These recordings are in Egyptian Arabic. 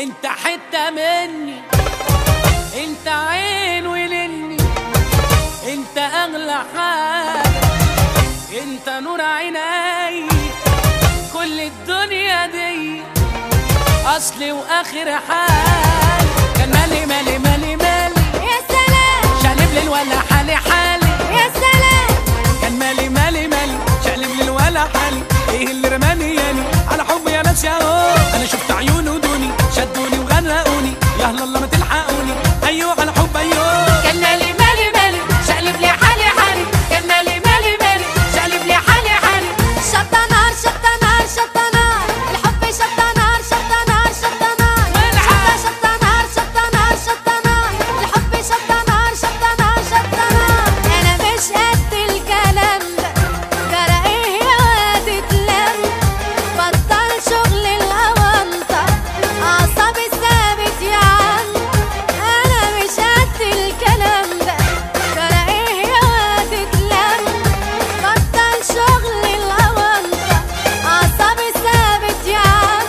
انت حتة مني انت عين ولني انت اغلى حاجة انت نور عيني كل الدنيا دي اصلي واخر حال كان مالي مالي مالي مالي يا سلام شقلب لي ولا حالي حالي يا سلام كان مالي مالي مالي شقلب لي ولا حالي ايه اللي رماني ياني على حب يا ناس يا هو انا شفت عيونه دوني شدوني وغرقوني يا هلا الله ما تلحقوني ايوه على حب ايوه كان مالي مالي مالي شقلب لي حالي حالي كان مالي مالي مالي شقلب لي حالي حالي شطة نار شطة نار شطة نار الحب شطة نار شطة نار شطة نار والعب. شطة شطة نار شطة نار شطة نار الحب شطة نار شطة نار شطة نار أنا مش قد الكلام ده ترى إيه يا واد اتلم بطل شغل الأونطة أعصابي ثابت يا عم أنا مش قد الكلام ده ترى إيه يا واد اتلم بطل شغل الأونطة أعصابي ثابت يا عم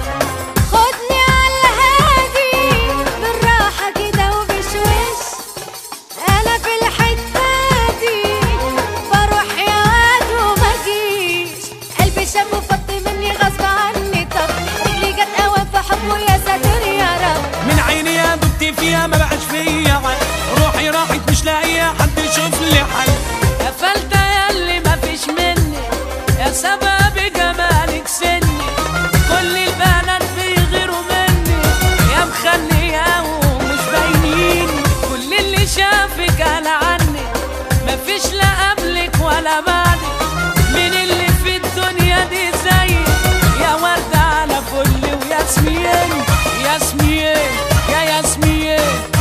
خدني على الهادي بالراحة كده وبشوش أنا في الحتة دي بروح يا واد وما جيش قلبي شاب وفض مني غصب عني طب رجلي جت قوي في حبه يا ساتر يا رب من عيني يا دبت فيها ما بقاش فيا عين روحي راحت مش لاقيه حد يشوف لي حل قفلت يا اللي ما فيش مني يا سبب جمالك سني كل البنات بيغيروا مني يا مخليه ومش باينين كل اللي شافك قال عني مفيش لا قبلك ولا بعدك مين اللي في الدنيا دي زيك يا وردة على فل وياسمين ياسمين يا ياسمين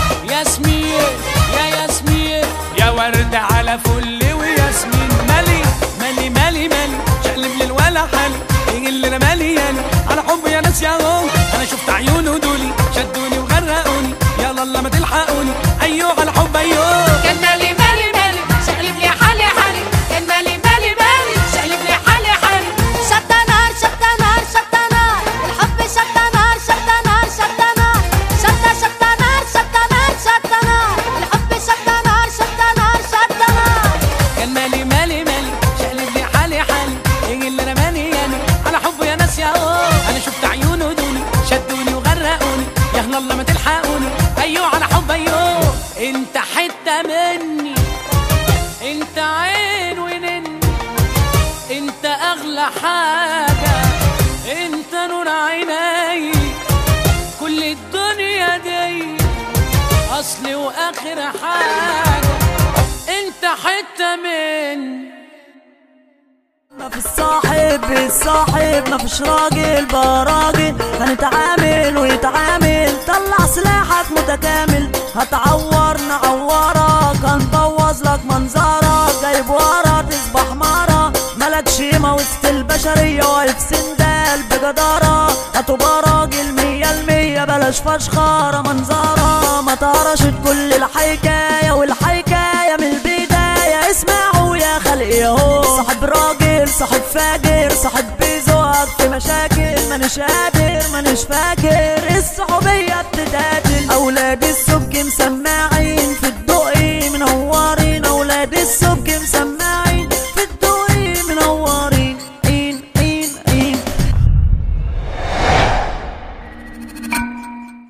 ياسمين يا ياسمين يا وردة على فل وياسمين مالي مالي مالي مالي شقلب لي الولا حالي ايه اللي انا مالي يالي على حب يا ناس يا هو انا شفت عيونه دولي شدوني وغرقوني يا الله ما تلحقوني ايوه على حب ايوه كان مالي مالي مالي شقلب لي حالي حالي كان مالي مالي مالي شقلب لي حالي حالي شطة نار شطة نار شطة نار الحب شطة نار شطة نار شطة نار شطة شطة نار شطة نار شطة نار الحب شطة نار شطة نار شطة نار كان مالي مالي مالي شقلب لي حالي حالي ايه اللي رماني يعني على حب يا ناس يا هو انا شفت عيونه دوني شدوني وغرقوني يا هلا الله ما تلحقوني ايوه على حب ايوه انت حته مني انت عين ونني انت اغلى حاجه انت نور عيني كل الدنيا دي اصلي واخر حاجه انت حته مني ما في الصاحب الصاحب ما فيش راجل براجل هنتعامل ويتعامل طلع سلاحك متكامل هتعور نعورك هنبوظ لك منظرك جايب ورا تصبح مرة ملكش قيمة وسط البشرية واقف سندال بجدارة هتبقى راجل مية المية بلاش فشخرة منظرة ما تهرشت كل الحكاية والحكاية من البداية اسمعوا يا خلق يهو صاحب راجل صاحب فاجر صاحب بيزوق في مشاكل مانيش قادر مانيش فاكر الصحوبية بتتقاتل أولاد السبك مسماعين في الدقي منورين أولاد السبك مسماعين